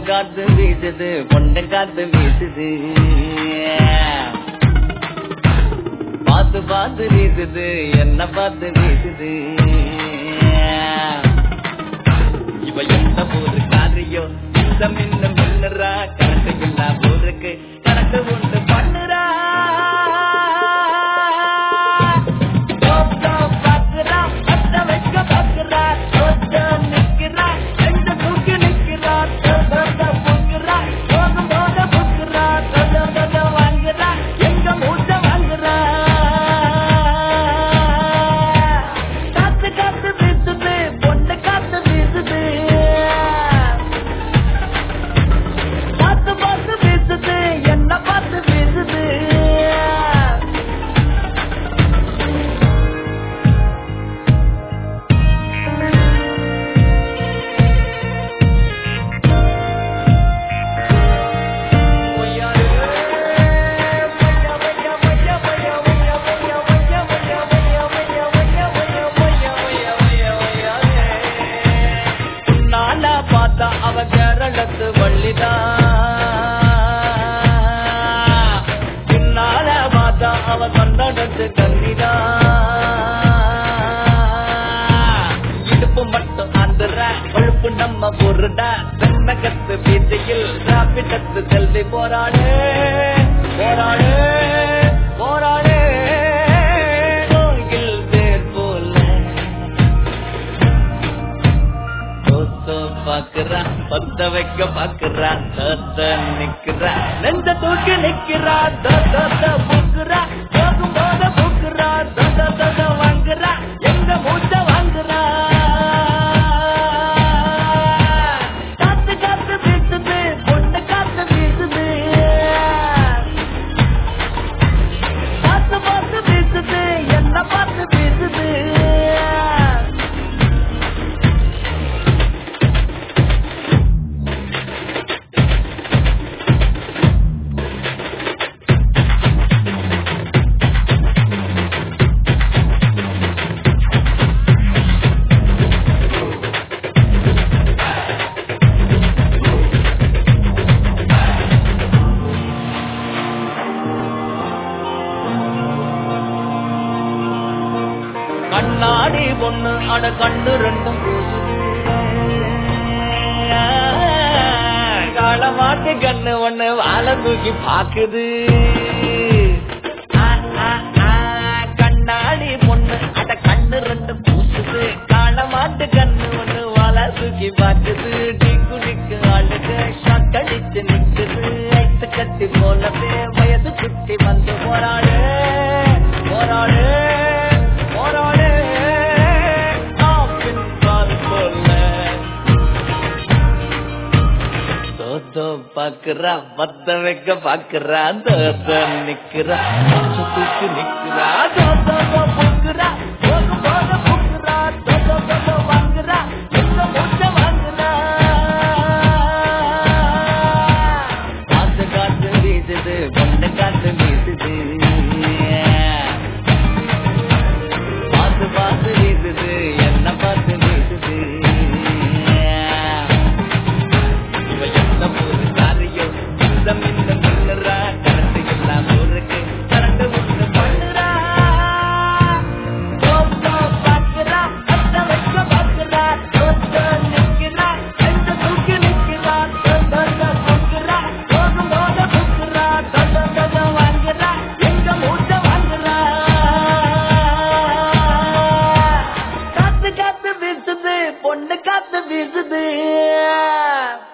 காத்து வீசுது பொண்ணு காத்து வீசுது பார்த்து பார்த்து வீசுது என்ன பார்த்து வீசுது இவ எந்த ஊரு காரியோ இந்த மின்ன மின்னுறா கணக்கு இல்லா ஊருக்கு கணக்கு ஒன்று பண்ணுறா தோத்தோ பாக்குறா, பத்த வைக்க பாக்குறா, தோத்தோ நிக்கிறா, ரெண்டு தூக்கி நிக்கிறா, தோத்தோ புக்குறா, போகும் போத புக்குறா, தோத்தோ தோத்தோ வாங்குறா, எங்க மூச்ச வாங்குறா. காத்து காத்து வீசுது, பொண்ணு காத்து வீசுது. பார்த்து பார்த்து வீசுது, என்ன பார்த்து வீசுது நானா பார்த்தா அவ கேரளத்து வள்ளிதா பின்னால பார்த்தா அவ கன்னடத்து கன்னிதா இடுப்பு மட்டும் ஆந்துற கொழுப்பு நம்ம பொருடா தென்னகத்து பீச்சையில் ராப்பிடத்து செல்வி போராடு போராடு போராடு கோயில் பேர் போல தோத்தோ பாக்குறா பத்த வைக்க பாக்குறா தத்த நிக்கிறா நெஞ்ச தூக்கி நிக்கிறா தத்த புக்குறா போகும் போத புக்குறா தத்த தத்த வாங்குறா எங்க மூச்ச வாங்குறா காத்து காத்து வீசுது பொண்ணு காத்து வீசுது பார்த்து பார்த்து வீசுது என்ன பார்த்து வீசுது கண்ணாடி பொண்ணு அட கண்டு ரெண்டும் காலமாட்டு கண்ணு ஒண்ணு வாழை தூக்கி பாக்குது ஆ, ஆ, ஆ, கண்ணாடி பொண்ணு அட கண்ணு ரெண்டு பூசுது காலமாட்டு கண்ணு ஒண்ணு வாழை தூக்கி பாக்குது டிக்கு டிக்கு ஆளுக ஷாட் அடிச்சு நிக்குது ஐத்து கட்டி போலவே வயது சுத்தி வந்து போராடு போராடு போராடு ஆப்பின் பால் போல தோத்தோ பாக்குறா பத்த வைக்க பாக்குறா தோத்த நிக்கிறா மூச்சு தூக்கி நிக்கிறா தோத்தோ புக்குறா போகும் போத புக்குறா தோத்தோ தோத்தோ வாங்குறா எங்க மூச்ச வாங்குறா காத்து காத்து வீசுது பொண்ணு காத்து வீசுது பார்த்து பார்த்து வீசுது என்ன பார்த்து வீசுது இவ எந்த ஊரு காரியோ இந்த மின்ன மின்னுறா கரண்ட் எல்லாம் ஊருக்கு கரண்ட் ஒண்ணு பண்ணுறா தோத்தோ பாக்குறா அத்த வைக்க பாக்குறா தோத்தோ நிக்கிறா ரெண்டு தூக்கி நிக்கிறா தோத்தோ தூக்குறா போகும் போத புக்குறா தோத்தோ தோத்தோ வாங்குறா எங்க மூச்ச வாங்குறா காத்து காத்து வீசுது பொண்ணு காத்து வீசுது